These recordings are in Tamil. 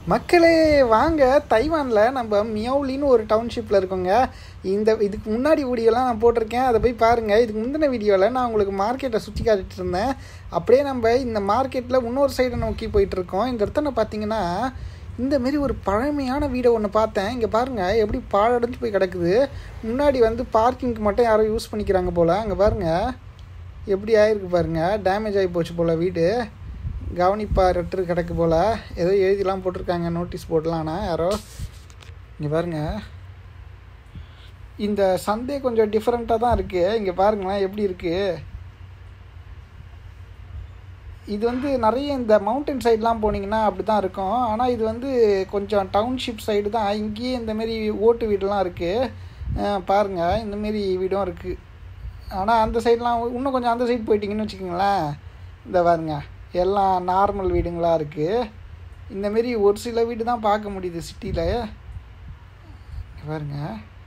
மக்களே வாங்க தைவானில் நம்ம மியவுலின்னு ஒரு டவுன்ஷிப்பில் இருக்கோங்க இந்த இதுக்கு முன்னாடி வீடியோலாம் நான் போட்டிருக்கேன் அதை போய் பாருங்கள் இதுக்கு முந்தின வீடியோவில் நான் உங்களுக்கு மார்க்கெட்டை சுற்றி காட்டிட்டு இருந்தேன் அப்படியே நம்ம இந்த மார்க்கெட்டில் இன்னொரு சைடை நோக்கி போயிட்டுருக்கோம் இந்த இடத்துல பார்த்தீங்கன்னா இந்த மாரி ஒரு பழமையான வீடை ஒன்று பார்த்தேன் இங்கே பாருங்கள் எப்படி பாழடைஞ்சு போய் கிடக்குது முன்னாடி வந்து பார்க்கிங்க்கு மட்டும் யாரோ யூஸ் பண்ணிக்கிறாங்க போல் அங்கே பாருங்கள் எப்படி ஆயிருக்கு பாருங்கள் டேமேஜ் ஆகி போச்சு போல் வீடு கவனிப்பாரற்று கிடக்கு போல் ஏதோ எழுதிலாம் போட்டிருக்காங்க நோட்டீஸ் போர்டலாம்னா யாரோ இங்கே பாருங்க இந்த சந்தே கொஞ்சம் டிஃப்ரெண்ட்டாக தான் இருக்குது இங்கே பாருங்களேன் எப்படி இருக்குது இது வந்து நிறைய இந்த மவுண்டன் சைட்லாம் போனீங்கன்னா அப்படி தான் இருக்கும் ஆனால் இது வந்து கொஞ்சம் டவுன்ஷிப் சைடு தான் இங்கேயே இந்தமாரி ஓட்டு வீடுலாம் இருக்குது பாருங்கள் இந்தமாரி வீடும் இருக்குது ஆனால் அந்த சைட்லாம் இன்னும் கொஞ்சம் அந்த சைடு போயிட்டீங்கன்னு வச்சுக்கோங்களேன் இந்த பாருங்க எல்லாம் நார்மல் வீடுங்களாக இருக்குது இந்தமாரி ஒரு சில வீடு தான் பார்க்க முடியுது சிட்டியில் பாருங்க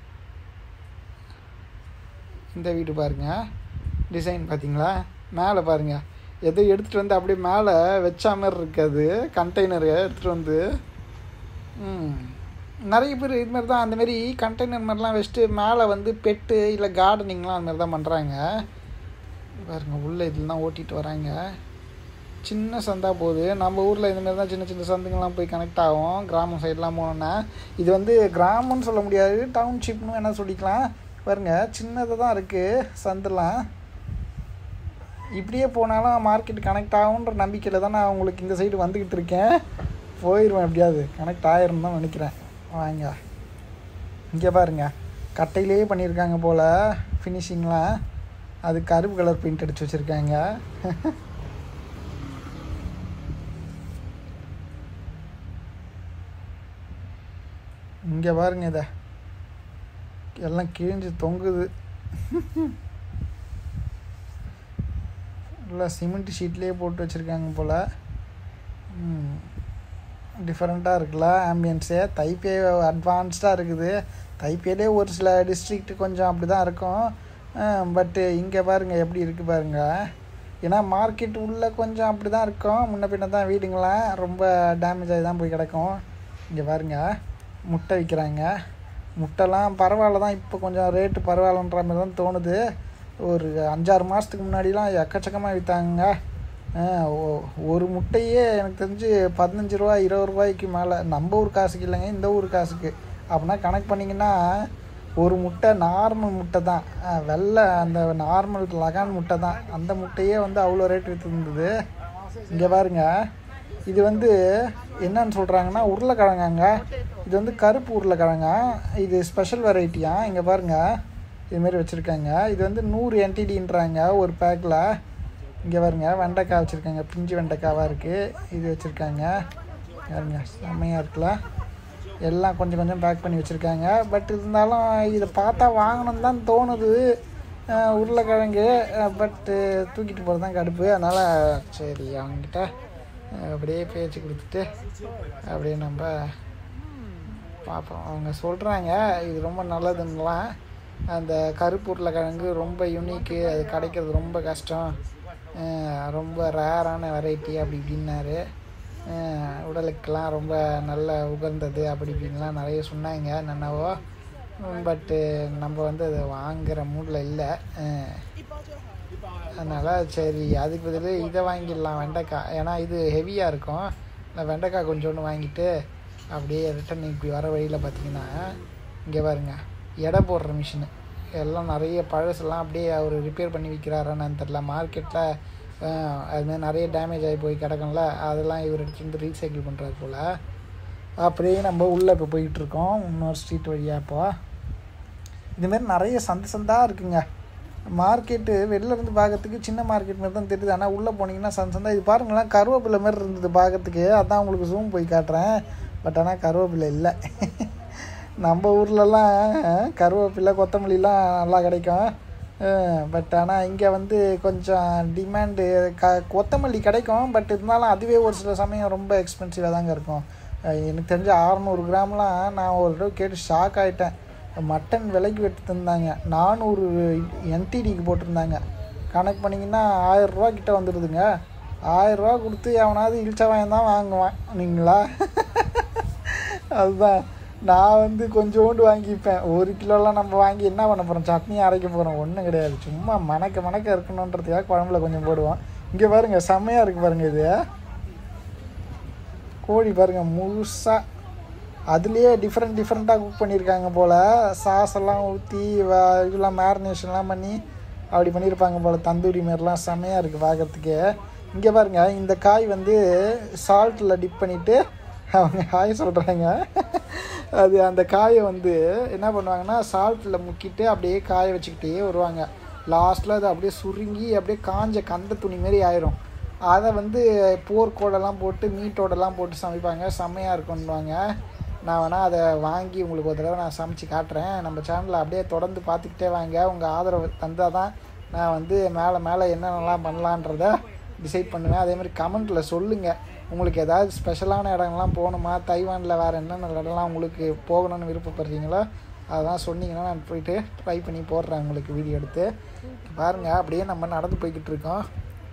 இந்த வீடு பாருங்க டிசைன் பார்த்தீங்களா மேலே பாருங்க எதோ எடுத்துகிட்டு வந்து அப்படியே மேலே வச்சா மாதிரி இருக்காது கண்டெய்னர் எடுத்துகிட்டு வந்து ம் நிறைய பேர் இதுமாரி தான் அந்தமாரி கண்டெய்னர் மாதிரிலாம் வச்சுட்டு மேலே வந்து பெட்டு இல்லை கார்டனிங்லாம் அந்த மாதிரி தான் பண்ணுறாங்க பாருங்க உள்ளே இதெல்லாம் ஓட்டிகிட்டு வராங்க சின்ன சந்தா போகுது நம்ம ஊரில் இதுமாரி தான் சின்ன சின்ன சந்துங்கெல்லாம் போய் கனெக்ட் ஆகும் கிராமம் சைட்லாம் போனோன்னா இது வந்து கிராமம்னு சொல்ல முடியாது டவுன்ஷிப்னு என்ன சொல்லிக்கலாம் பாருங்க சின்னதாக தான் இருக்குது சந்துலாம் இப்படியே போனாலும் மார்க்கெட் கனெக்ட் ஆகுன்ற நம்பிக்கையில் தான் நான் உங்களுக்கு இந்த சைடு வந்துக்கிட்டு இருக்கேன் போயிடுவேன் எப்படியாவது கனெக்ட் ஆயிரும் தான் நினைக்கிறேன் வாங்க இங்கே பாருங்க கட்டையிலேயே பண்ணியிருக்காங்க போல் ஃபினிஷிங்லாம் அது கருப்பு கலர் பெயிண்ட் அடித்து வச்சுருக்காங்க இங்கே பாருங்க இதை எல்லாம் கிழிஞ்சு தொங்குது நல்லா சிமெண்ட் ஷீட்லேயே போட்டு வச்சுருக்காங்க போல் டிஃப்ரெண்ட்டாக இருக்குல்ல ஆம்பியன்ஸே தைப்பே அட்வான்ஸ்டாக இருக்குது தைப்பேலே ஒரு சில டிஸ்ட்ரிக்ட் கொஞ்சம் அப்படி தான் இருக்கும் பட்டு இங்கே பாருங்கள் எப்படி இருக்குது பாருங்கள் ஏன்னா மார்க்கெட் உள்ளே கொஞ்சம் அப்படி தான் இருக்கும் முன்ன பின்ன தான் வீடுங்களாம் ரொம்ப டேமேஜ் ஆகி தான் போய் கிடக்கும் இங்கே பாருங்கள் முட்டை விற்கிறாங்க முட்டைலாம் பரவாயில்ல தான் இப்போ கொஞ்சம் ரேட்டு பரவாயில்லன்ற மாதிரி தான் தோணுது ஒரு அஞ்சாறு மாதத்துக்கு முன்னாடிலாம் எக்கச்சக்கமாக விற்றாங்க ஒரு முட்டையே எனக்கு தெரிஞ்சு பதினஞ்சு ரூபா இருபது ரூபாய்க்கு மேலே நம்ம ஊர் காசுக்கு இல்லைங்க இந்த ஊர் காசுக்கு அப்படின்னா கணக்கு பண்ணிங்கன்னா ஒரு முட்டை நார்மல் முட்டை தான் வெள்ளை அந்த நார்மல் லகான் முட்டை தான் அந்த முட்டையே வந்து அவ்வளோ ரேட் விற்றுருந்தது இங்கே பாருங்க இது வந்து என்னன்னு சொல்கிறாங்கன்னா உருளைக்கிழங்காங்க இது வந்து கருப்பு உருளைக்கிழங்க இது ஸ்பெஷல் வெரைட்டியா இங்கே பாருங்கள் இதுமாரி வச்சுருக்காங்க இது வந்து நூறு என்டிடின்றாங்க ஒரு பேக்கில் இங்கே பாருங்க வெண்டைக்காய் வச்சுருக்காங்க பிஞ்சு வெண்டைக்காவாக இருக்குது இது வச்சுருக்காங்க பாருங்க செம்மையாக இருக்குல்ல எல்லாம் கொஞ்சம் கொஞ்சம் பேக் பண்ணி வச்சுருக்காங்க பட் இருந்தாலும் இதை பார்த்தா வாங்கணும் தான் தோணுது உருளைக்கிழங்கு பட்டு தூக்கிட்டு போகிறது தான் கடுப்பு அதனால் சரி அவங்ககிட்ட அப்படியே பேச்சு கொடுத்துட்டு அப்படியே நம்ம பார்ப்போம் அவங்க சொல்கிறாங்க இது ரொம்ப நல்லதுன்னெலாம் அந்த கருப்பு உருளைக்கிழங்கு ரொம்ப யூனிக்கு அது கிடைக்கிறது ரொம்ப கஷ்டம் ரொம்ப ரேரான வெரைட்டி அப்படி இப்படின்னாரு உடலுக்கெல்லாம் ரொம்ப நல்ல உகந்தது அப்படி இப்படின்லாம் நிறைய சொன்னாங்க என்னென்னவோ பட்டு நம்ம வந்து அதை வாங்குகிற மூடில் இல்லை அதனால் சரி அதுக்கு பதில் இதை வாங்கிடலாம் வெண்டைக்காய் ஏன்னா இது ஹெவியாக இருக்கும் நான் வெண்டைக்காய் கொஞ்சோண்டு வாங்கிட்டு அப்படியே ரிட்டன் இப்படி வர வழியில் பார்த்தீங்கன்னா இங்கே பாருங்க எடை போடுற மிஷினு எல்லாம் நிறைய பழசெல்லாம் அப்படியே அவர் ரிப்பேர் பண்ணி விற்கிறாரான்னு தெரில மார்க்கெட்டில் அதுமாதிரி நிறைய டேமேஜ் ஆகி போய் கிடக்கும்ல அதெல்லாம் இவர் எடுத்து வந்து ரீசைக்கிள் பண்ணுறது போல் அப்படியே நம்ம உள்ளே இப்போ போயிட்டுருக்கோம் இன்னொரு ஸ்ட்ரீட் வழியாக இப்போ இதுமாரி நிறைய சந்தை சந்தாக இருக்குங்க மார்க்கெட்டு வெளில இருந்து பார்க்கறதுக்கு சின்ன மார்க்கெட் மாதிரி தான் தெரியுது ஆனால் உள்ளே போனீங்கன்னா சந்தை சந்தா இது பாருங்களேன் கருவேப்பிலை மாதிரி இருந்தது பார்க்கறதுக்கு அதான் உங்களுக்கு ஜூம் போய் காட்டுறேன் பட் ஆனால் கருவேப்பிலை இல்லை நம்ம ஊர்லலாம் கருவேப்பிலை கொத்தமல்லிலாம் நல்லா கிடைக்கும் பட் ஆனால் இங்கே வந்து கொஞ்சம் டிமாண்டு க கொத்தமல்லி கிடைக்கும் பட் இருந்தாலும் அதுவே ஒரு சில சமயம் ரொம்ப எக்ஸ்பென்சிவாக தாங்க இருக்கும் எனக்கு தெரிஞ்ச அறநூறு கிராம்லாம் நான் ஒரு தடவை கேட்டு ஷாக் ஆகிட்டேன் மட்டன் விலைக்கு வெட்டி தந்தாங்க நானூறு என்டிடிக்கு போட்டிருந்தாங்க கணக்கு பண்ணிங்கன்னா ஆயிரரூவா கிட்ட வந்துடுதுங்க ஆயிரரூவா கொடுத்து எவனாவது இழிச்சவன் தான் வாங்குவான் நீங்களா அதுதான் நான் வந்து கொஞ்சோண்டு வாங்கிப்பேன் ஒரு கிலோலாம் நம்ம வாங்கி என்ன பண்ண போகிறோம் சட்னி அரைக்க போகிறோம் ஒன்றும் கிடையாது சும்மா மணக்க மணக்க இருக்கணுன்றதுக்காக குழம்புல கொஞ்சம் போடுவோம் இங்கே பாருங்க செம்மையாக இருக்குது பாருங்க இது கோழி பாருங்க முழுசாக அதுலேயே டிஃப்ரெண்ட் டிஃப்ரெண்ட்டாக குக் பண்ணியிருக்காங்க போல் சாஸ் எல்லாம் ஊற்றி இதெல்லாம் மேரினேஷன்லாம் பண்ணி அப்படி பண்ணியிருப்பாங்க போல் தந்தூரி மாரிலாம் செம்மையாக இருக்குது பார்க்குறதுக்கு இங்கே பாருங்க இந்த காய் வந்து சால்ட்டில் டிப் பண்ணிவிட்டு அவங்க காய் சொல்கிறாங்க அது அந்த காயை வந்து என்ன பண்ணுவாங்கன்னா சால்ட்டில் முக்கிட்டு அப்படியே காய வச்சுக்கிட்டே வருவாங்க லாஸ்ட்டில் அது அப்படியே சுருங்கி அப்படியே காஞ்ச கந்த துணி மாரி ஆயிரும் அதை வந்து போர்க்கோடெல்லாம் போட்டு மீட்டோடெல்லாம் போட்டு சமைப்பாங்க செம்மையாக இருக்குன்னுவாங்க நான் வேணால் அதை வாங்கி உங்களுக்கு ஒரு தடவை நான் சமைச்சு காட்டுறேன் நம்ம சேனலில் அப்படியே தொடர்ந்து பார்த்துக்கிட்டே வாங்க உங்கள் ஆதரவு தந்தால் தான் நான் வந்து மேலே மேலே என்னென்னலாம் பண்ணலான்றத டிசைட் பண்ணுவேன் அதே மாதிரி கமெண்ட்டில் சொல்லுங்கள் உங்களுக்கு ஏதாவது ஸ்பெஷலான இடங்கள்லாம் போகணுமா தைவானில் வேறு என்னென்ன இடம்லாம் உங்களுக்கு போகணும்னு விருப்பப்படுறீங்களோ அதெல்லாம் சொன்னீங்கன்னா நான் போயிட்டு ட்ரை பண்ணி போடுறேன் உங்களுக்கு வீடியோ எடுத்து பாருங்கள் அப்படியே நம்ம நடந்து போய்கிட்டு இருக்கோம்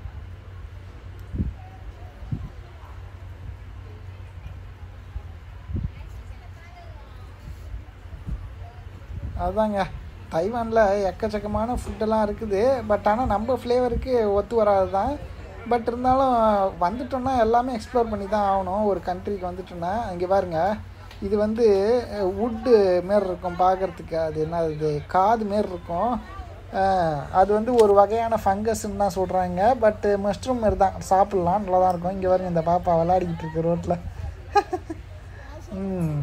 அதுதாங்க தைவானில் எக்கச்சக்கமான ஃபுட்டெல்லாம் இருக்குது பட் ஆனால் நம்ம ஃப்ளேவருக்கு ஒத்து வராது தான் பட் இருந்தாலும் வந்துட்டோம்னா எல்லாமே எக்ஸ்ப்ளோர் பண்ணி தான் ஆகணும் ஒரு கண்ட்ரிக்கு வந்துட்டோம்னா இங்கே பாருங்க இது வந்து வுட்டு மாரி இருக்கும் பார்க்குறதுக்கு அது என்ன இது காது மாரி இருக்கும் அஹ், அது வந்து ஒரு வகையான ஃபங்கஸ்ன்னு தான் சொல்கிறாங்க பட் மஷ்ரூம் மாரி தான் சாப்பிட்லாம் நல்லா தான் இருக்கும் இங்கே பாருங்க இந்த பாப்பா விளையாடிக்கிட்டு இருக்கு ரோட்டில் ம்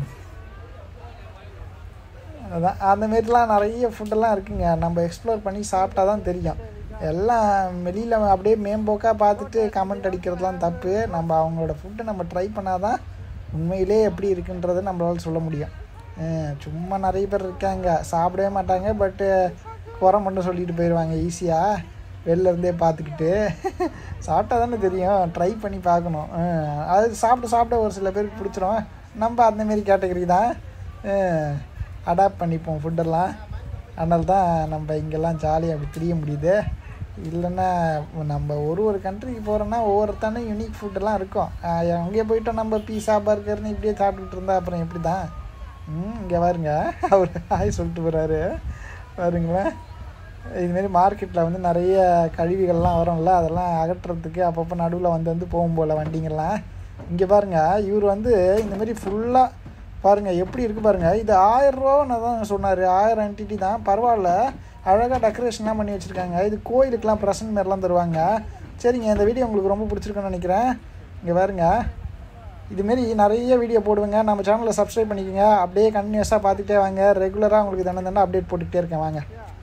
அதான் அந்த மாரிலாம் நிறைய ஃபுட்டெல்லாம் இருக்குங்க நம்ம எக்ஸ்ப்ளோர் பண்ணி சாப்பிட்டா தான் தெரியும் எல்லாம் வெளியில் அப்படியே மேம்போக்காக பார்த்துட்டு கமெண்ட் அடிக்கிறதுலாம் தப்பு நம்ம அவங்களோட ஃபுட்டை நம்ம ட்ரை பண்ணால் தான் உண்மையிலே எப்படி இருக்குன்றதை நம்மளால சொல்ல முடியும் அஹ் சும்மா நிறைய பேர் இருக்காங்க சாப்பிடவே மாட்டாங்க பட்டு குறை மட்டும் சொல்லிட்டு போயிடுவாங்க ஈஸியாக வெளில இருந்தே பார்த்துக்கிட்டு சாப்பிட்டா தானே தெரியும் ட்ரை பண்ணி பார்க்கணும் அஹ் அது சாப்பிட்டு சாப்பிட ஒரு சில பேருக்கு பிடிச்சிரும் நம்ம அந்த மாரி கேட்டகரி தான் அடாப்ட் பண்ணிப்போம் ஃபுட்டெல்லாம் அதனால தான் நம்ம இங்கெல்லாம் ஜாலியாக அப்படி தெரிய முடியுது இல்லைன்னா நம்ம ஒரு ஒரு கண்ட்ரிக்கு போகிறோன்னா ஒவ்வொருத்தானும் யூனிக் ஃபுட்டெல்லாம் இருக்கும் அஹ் அங்கேயே போயிட்டோம் நம்ம பீஸா பர்கர்னு இப்படியே சாப்பிட்டுட்டு இருந்தா அப்புறம் எப்படி தான் ம் இங்கே பாருங்க அவர் ஹாய் சொல்லிட்டு போகிறாரு பாருங்களேன் இதுமாரி மார்க்கெட்டில் வந்து நிறைய கழிவுகள்லாம் வரும்ல அதெல்லாம் அகற்றுறதுக்கு அப்பப்போ நடுவில் வந்து வந்து போகும் போல் வண்டிங்கெல்லாம் இங்கே பாருங்க இவர் வந்து இந்தமாரி ஃபுல்லாக பாருங்கள் எப்படி இருக்குது பாருங்கள் இது ஆயிரரூவான்னு தான் சொன்னார் ஆயிரம் என்டிட்டி தான் பரவாயில்ல அழகாக டெக்கரேஷன்லாம் பண்ணி வச்சுருக்காங்க இது கோயிலுக்கெலாம் ப்ரெசன்ட் மாரிலாம் தருவாங்க சரிங்க இந்த வீடியோ உங்களுக்கு ரொம்ப பிடிச்சிருக்குன்னு நினைக்கிறேன் இங்கே பாருங்க இதுமாரி நிறைய வீடியோ போடுவேங்க நம்ம சேனலை சப்ஸ்கிரைப் பண்ணிக்கோங்க அப்படியே கண்டினியூஸாக பார்த்துட்டே வாங்க ரெகுலராக உங்களுக்கு தினம் தினம் அப்டேட் போட்டுக்கிட்டே இருக்கேன் வாங்க